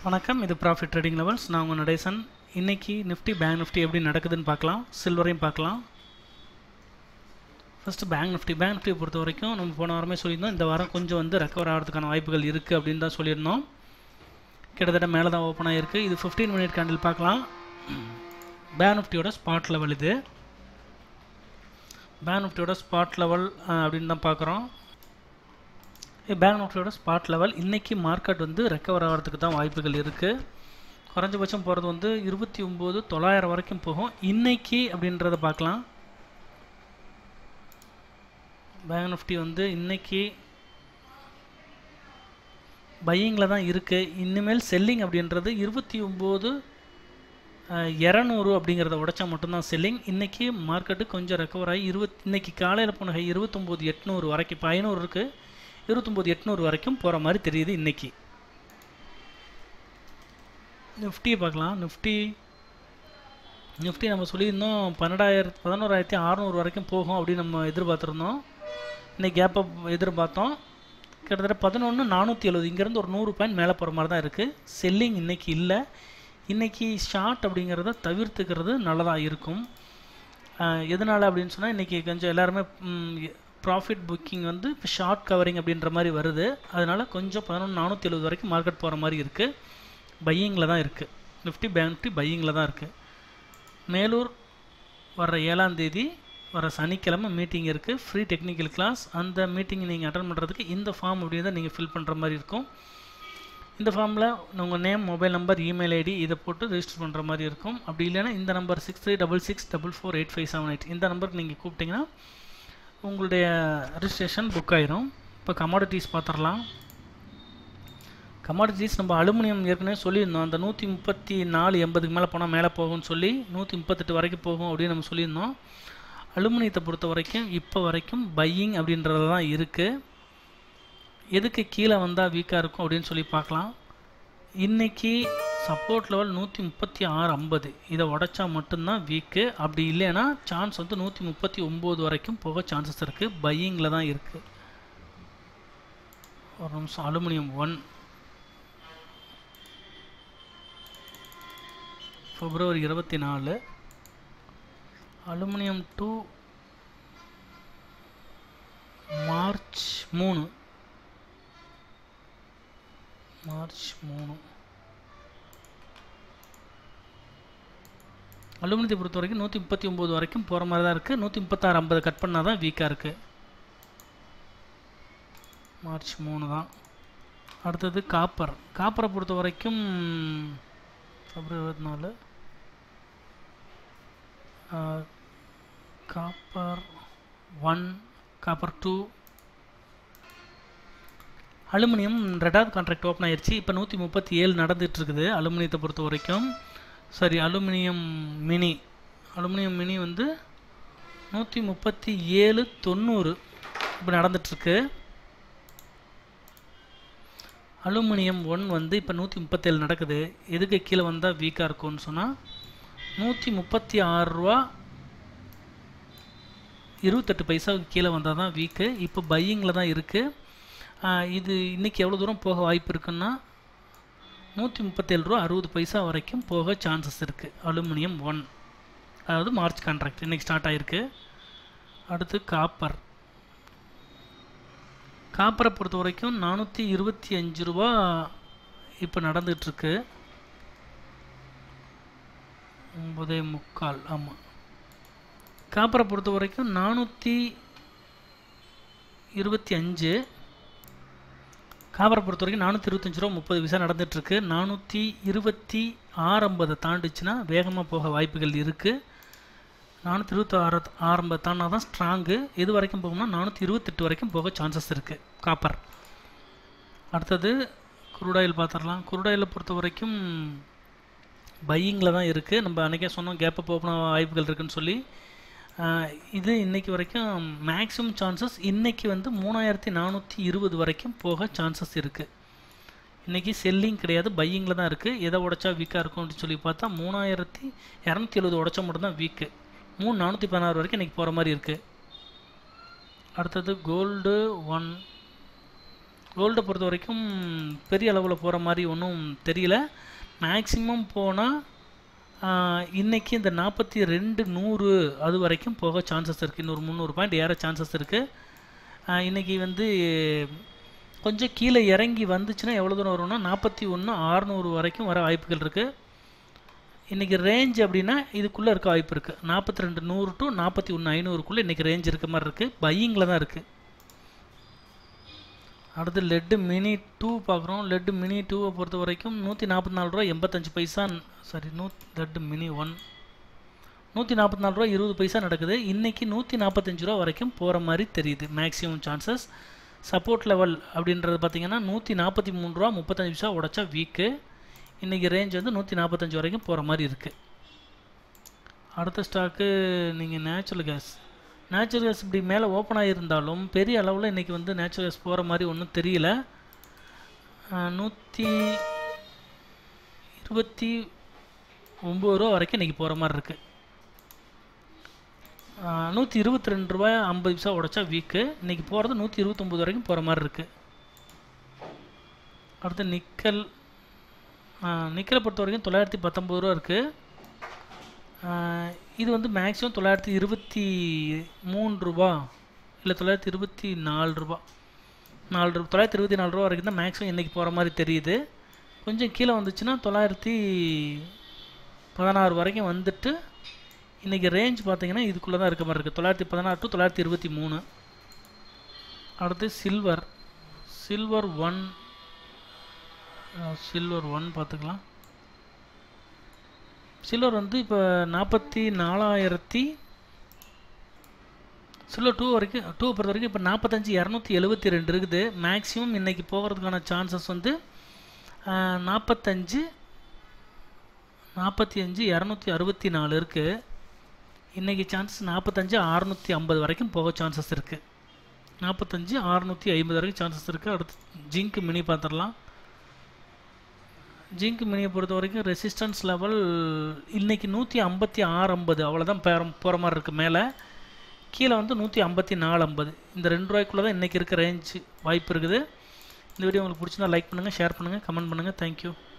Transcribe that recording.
வணக்கம் இது profit trading levels நான் உங்கள் நடேசன் இன்னைக்கு நிஃப்டி பேங்க் நிஃப்டி எப்படி நடக்குதுன்னு பார்க்கலாம் சில்வரையும் பார்க்கலாம் ஃபஸ்ட்டு பேங்க் நிஃப்டி பேங்க் நிஃப்டியை பொறுத்த வரைக்கும் நம்ம போன வாரமே சொல்லியிருந்தோம் இந்த வாரம் கொஞ்சம் வந்து ரெக்கவர் ஆகிறதுக்கான வாய்ப்புகள் இருக்குது அப்படின்னு தான் சொல்லியிருந்தோம் கிட்டத்தட்ட மேலே தான் ஓப்பன் ஆகிருக்கு இது ஃபிஃப்டீன் மினிட் கேண்டில் பார்க்கலாம் பேங்க் நிஃப்டியோட ஸ்பாட் லெவல் இது பேங்க் நிஃப்டியோட ஸ்பாட் லெவல் அப்படின்னு தான் பார்க்குறோம் பேங்க் நிஃப்டியோட ஸ்பாட் லெவல் இன்றைக்கி மார்க்கெட் வந்து ரெக்கவர் ஆகிறதுக்கு தான் வாய்ப்புகள் இருக்குது குறைஞ்சபட்சம் போகிறது வந்து இருபத்தி ஒம்பது தொள்ளாயிரம் வரைக்கும் போகும் இன்னைக்கு அப்படின்றத பார்க்கலாம் பேங்க் நிஃப்டி வந்து இன்னைக்கு பையிங்கில் தான் இருக்குது இனிமேல் செல்லிங் அப்படின்றது இருபத்தி ஒம்பது இரநூறு அப்படிங்கிறத உடைச்சா மட்டும்தான் செல்லிங் இன்றைக்கி மார்க்கெட்டு கொஞ்சம் ரெக்கவர் ஆகி இருபத் இன்றைக்கி காலையில் போன இருபத்தொம்போது எட்நூறு வரைக்கும் இப்போ ஐநூறு இருக்குது இருபத்தொம்போது எட்நூறு வரைக்கும் போகிற மாதிரி தெரியுது இன்றைக்கி நிஃப்டியை பார்க்கலாம் நிஃப்டி நிஃப்டி நம்ம சொல்லியிருந்தோம் பன்னெண்டாயிரத்து பதினோராயிரத்தி அறநூறு வரைக்கும் போகும் அப்படின்னு நம்ம எதிர்பார்த்துருந்தோம் இன்றைக்கி கேப்பை எதிர்பார்த்தோம் கிட்டத்தட்ட பதினொன்று நானூற்றி எழுபது இங்கேருந்து ஒரு நூறு பாயிண்ட் மேலே போகிற மாதிரி தான் இருக்குது செல்லிங் இன்றைக்கி இல்லை இன்றைக்கி ஷார்ட் அப்படிங்கிறத தவிர்த்துக்கிறது நல்லதாக இருக்கும் எதனால் அப்படின்னு சொன்னால் இன்றைக்கி கொஞ்சம் எல்லாருமே ப்ராஃபிட் புக்கிங் வந்து இப்போ ஷார்ட் கவரிங் அப்படின்ற மாதிரி வருது அதனால் கொஞ்சம் பதினொன்று நானூற்றி எழுபது வரைக்கும் மார்க்கெட் போகிற மாதிரி இருக்குது பையிங்கில் தான் இருக்குது நிஃப்டி பேங்க் நிஃப்டி பையிங்கில் தான் இருக்குது மேலூர் வர்ற ஏழாம் தேதி வர சனிக்கிழமை மீட்டிங் இருக்குது ஃப்ரீ டெக்னிக்கல் கிளாஸ் அந்த மீட்டிங் நீங்கள் அட்டன் பண்ணுறதுக்கு இந்த ஃபார்ம் அப்படின்னு தான் நீங்கள் ஃபில் பண்ணுற மாதிரி இருக்கும் இந்த ஃபார்மில் உங்கள் name mobile number email ID இதை போட்டு ரெஜிஸ்டர் பண்ணுற மாதிரி இருக்கும் அப்படி இல்லைன்னா இந்த number six three double six double four eight five seven eight இந்த நம்பருக்கு நீங்கள் கூப்பிட்டிங்கன்னா உங்களுடைய ரிஜிஸ்ட்ரேஷன் புக் ஆயிரும் இப்போ கமாடிட்டிஸ் பார்த்துடலாம் கமாடிட்டிஸ் நம்ம அலுமினியம் ஏற்கனவே சொல்லியிருந்தோம் அந்த நூற்றி முப்பத்தி நாலு எண்பதுக்கு மேலே போனால் மேலே போகும்னு சொல்லி நூற்றி முப்பத்தெட்டு வரைக்கும் போகும் அப்படின்னு நம்ம சொல்லியிருந்தோம் அலுமினியத்தை பொறுத்த வரைக்கும் இப்போ வரைக்கும் பையிங் அப்படின்றது தான் இருக்குது எதுக்கு கீழே வந்தால் வீக்காக இருக்கும் அப்படின்னு சொல்லி பார்க்கலாம் இன்றைக்கி சப்போர்ட் லெவல் நூற்றி முப்பத்தி ஆறு ஐம்பது இதை உடச்சா மட்டும்தான் வீக்கு அப்படி இல்லைன்னா சான்ஸ் வந்து நூற்றி முப்பத்தி ஒம்பது வரைக்கும் போக சான்சஸ் இருக்குது பையிங்கில் தான் இருக்குது ஒரு நிமிஷம் அலுமினியம் ஒன் பிப்ரவரி இருபத்தி நாலு அலுமினியம் டூ மார்ச் மூணு மார்ச் மூணு அலுமினியத்தை பொறுத்த வரைக்கும் நூற்றி முப்பத்தி ஒம்பது வரைக்கும் போகிற மாதிரி தான் இருக்குது நூற்றி முப்பத்தாறு ஐம்பது கட் பண்ணால் தான் வீக்காக இருக்குது மார்ச் மூணு தான் அடுத்தது காப்பர் காப்பரை பொறுத்த வரைக்கும் பிப்ரவரி இருபத்தி நாலு copper one copper two aluminium ரெண்டாவது கான்ட்ராக்ட் ஓப்பன் ஆயிடுச்சு இப்போ நூற்றி முப்பத்தி ஏழு நடந்துகிட்ருக்குது அலுமினியத்தை பொறுத்த வரைக்கும் சரி அலுமினியம் மினி அலுமினியம் மினி வந்து நூற்றி முப்பத்தி ஏழு தொண்ணூறு இப்போ நடந்துகிட்ருக்கு அலுமினியம் ஒன் வந்து இப்போ நூற்றி முப்பத்தேழு நடக்குது எதுக்கு கீழே வந்தால் வீக்காக இருக்கும்னு சொன்னால் நூற்றி முப்பத்தி ஆறு ரூபா இருபத்தெட்டு பைசாவுக்கு கீழே வந்தால் தான் வீக்கு இப்போ பையிங்கில் தான் இருக்குது இது இன்றைக்கி எவ்வளோ தூரம் போக வாய்ப்பு இருக்குன்னா நூற்றி முப்பத்தேழு ரூபா அறுபது பைசா வரைக்கும் போக சான்சஸ் இருக்குது அலுமினியம் ஒன் அதாவது மார்ச் கான்ட்ராக்ட் இன்றைக்கி ஸ்டார்ட் ஆகிருக்கு அடுத்து காப்பர் காப்பரை பொறுத்த வரைக்கும் நானூற்றி இருபத்தி அஞ்சு ரூபா இப்போ நடந்துகிட்ருக்கு ஒம்பதே முக்கால் ஆமாம் காப்பரை பொறுத்த வரைக்கும் நானூற்றி இருபத்தி அஞ்சு காப்பரை பொறுத்த வரைக்கும் நானூற்றி இருபத்தஞ்சி ரூபா முப்பது விசா நடந்துகிட்ருக்கு நானூற்றி இருபத்தி ஆறு ஐம்பதை தாண்டிச்சுன்னா வேகமாக போக வாய்ப்புகள் இருக்குது நானூற்றி இருபத்தி ஆறு ஆரம்பது தாண்டா தான் ஸ்ட்ராங்கு எது வரைக்கும் போகும்னா நானூற்றி இருபத்தெட்டு வரைக்கும் போக சான்சஸ் இருக்குது காப்பர் அடுத்தது குருடாயில் பார்த்துடலாம் குருடாயில் பொறுத்த வரைக்கும் பையிங்கில் தான் இருக்குது நம்ம அன்றைக்கே சொன்னோம் கேப்பை ஓப்பன் வாய்ப்புகள் இருக்குதுன்னு சொல்லி இது இன்றைக்கி வரைக்கும் மேக்ஸிமம் சான்சஸ் இன்றைக்கி வந்து மூணாயிரத்தி நானூற்றி இருபது வரைக்கும் போக சான்சஸ் இருக்குது இன்றைக்கி செல்லிங் கிடையாது பையிங்கில் தான் இருக்குது எதை உடச்சா வீக்காக இருக்கும் அப்படின்னு சொல்லி பார்த்தா மூணாயிரத்தி இரநூத்தி எழுபது உடச்சா மட்டும்தான் வீக்கு மூணு நானூற்றி பதினாறு வரைக்கும் இன்றைக்கி போகிற மாதிரி இருக்குது அடுத்தது கோல்டு ஒன் கோல்டை பொறுத்த வரைக்கும் பெரிய அளவில் போகிற மாதிரி ஒன்றும் தெரியல மேக்ஸிமம் போனால் இன்றைக்கி இந்த நாற்பத்தி ரெண்டு நூறு அது வரைக்கும் போக சான்சஸ் இருக்குது இன்னொரு முந்நூறு பாயிண்ட் ஏற சான்சஸ் இருக்குது இன்றைக்கி வந்து கொஞ்சம் கீழே இறங்கி வந்துச்சுன்னா எவ்வளோ தூரம் வரும்னா நாற்பத்தி ஒன்று ஆறுநூறு வரைக்கும் வர வாய்ப்புகள் இருக்குது இன்றைக்கி ரேஞ்ச் அப்படின்னா இதுக்குள்ளே இருக்க வாய்ப்பு இருக்குது நாற்பத்தி ரெண்டு நூறு டு நாற்பத்தி ஒன்று ஐநூறுக்குள்ளே இன்றைக்கி ரேஞ்ச் இருக்க மாதிரி இருக்குது பையிங்கில் தான் இருக்குது அடுத்து லெட்டு மினி டூ பார்க்குறோம் லெட்டு மினி டூவை பொறுத்த வரைக்கும் நூற்றி நாற்பத்தி நாலு ரூபா எண்பத்தஞ்சு பைசா சாரி நூ லெட்டு மினி ஒன் நூற்றி நாற்பத்தி நாலு ரூபா இருபது பைசா நடக்குது இன்றைக்கி நூற்றி நாற்பத்தஞ்சு ரூபா வரைக்கும் போகிற மாதிரி தெரியுது மேக்ஸிமம் சான்சஸ் சப்போர்ட் லெவல் அப்படின்றது பார்த்திங்கன்னா நூற்றி நாற்பத்தி மூணு ரூபா முப்பத்தஞ்சு பைசா உடச்சா வீக்கு இன்றைக்கி ரேஞ்ச் வந்து நூற்றி நாற்பத்தஞ்சு வரைக்கும் போகிற மாதிரி இருக்குது அடுத்த ஸ்டாக்கு நீங்கள் நேச்சுரல் கேஸ் நேச்சுரல் கேஸ் இப்படி மேலே ஓப்பன் ஆகியிருந்தாலும் பெரிய அளவில் இன்றைக்கி வந்து நேச்சுரல் கேஸ் போகிற மாதிரி ஒன்றும் தெரியல நூற்றி இருபத்தி ஒம்பது ரூபா வரைக்கும் இன்றைக்கி போகிற மாதிரி இருக்குது நூற்றி இருபத்தி ரெண்டு ரூபாய் ஐம்பது பைசா உடச்சா வீக்கு இன்றைக்கி போகிறது நூற்றி இருபத்தொம்போது வரைக்கும் போகிற மாதிரி இருக்குது அடுத்து நிக்கல் நிக்கலை பொறுத்த வரைக்கும் தொள்ளாயிரத்தி பத்தொம்பது ரூபா இருக்குது இது வந்து மேக்ஸிமம் தொள்ளாயிரத்தி இருபத்தி மூணு ரூபா இல்லை தொள்ளாயிரத்தி இருபத்தி நாலு ரூபா நாலு ரூபா தொள்ளாயிரத்தி இருபத்தி நாலு ரூபா வரைக்கும் தான் மேக்ஸிமம் இன்றைக்கி போகிற மாதிரி தெரியுது கொஞ்சம் கீழே வந்துச்சுன்னா தொள்ளாயிரத்தி பதினாறு வரைக்கும் வந்துட்டு இன்றைக்கி ரேஞ்ச் பார்த்தீங்கன்னா இதுக்குள்ளே தான் இருக்க மாதிரி இருக்குது தொள்ளாயிரத்தி பதினாறு டு தொள்ளாயிரத்தி இருபத்தி மூணு அடுத்து silver silver one silver one பார்த்துக்கலாம் சில்வர் வந்து இப்போ நாற்பத்தி நாலாயிரத்தி சில்வர் டூ வரைக்கும் டூ பொறுத்த வரைக்கும் இப்போ நாற்பத்தஞ்சு இரநூத்தி எழுபத்தி ரெண்டு இருக்குது மேக்ஸிமம் இன்றைக்கி போகிறதுக்கான சான்சஸ் வந்து நாற்பத்தஞ்சு நாற்பத்தி அஞ்சு இரநூத்தி அறுபத்தி நாலு இருக்குது இன்றைக்கி சான்சஸ் நாற்பத்தஞ்சு அறுநூற்றி ஐம்பது வரைக்கும் போக சான்சஸ் இருக்குது நாற்பத்தஞ்சு அறுநூற்றி ஐம்பது வரைக்கும் சான்சஸ் இருக்குது அடுத்து ஜிங்க் மினி பார்த்துடலாம் ஜிங்க் மினியை பொறுத்த வரைக்கும் ரெசிஸ்டன்ஸ் லெவல் இன்றைக்கி நூற்றி ஐம்பத்தி ஆறு ஐம்பது அவ்வளோதான் போகிற மாதிரி இருக்குது மேலே கீழே வந்து நூற்றி ஐம்பத்தி நாலு ஐம்பது இந்த ரெண்டு ரூபாய்க்குள்ளே தான் இன்றைக்கி இருக்க ரேஞ்ச் வாய்ப்பு இருக்குது இந்த வீடியோ உங்களுக்கு பிடிச்சிருந்தா லைக் பண்ணுங்கள் ஷேர் பண்ணுங்கள் கமெண்ட் பண்ணுங்கள் தேங்க்யூ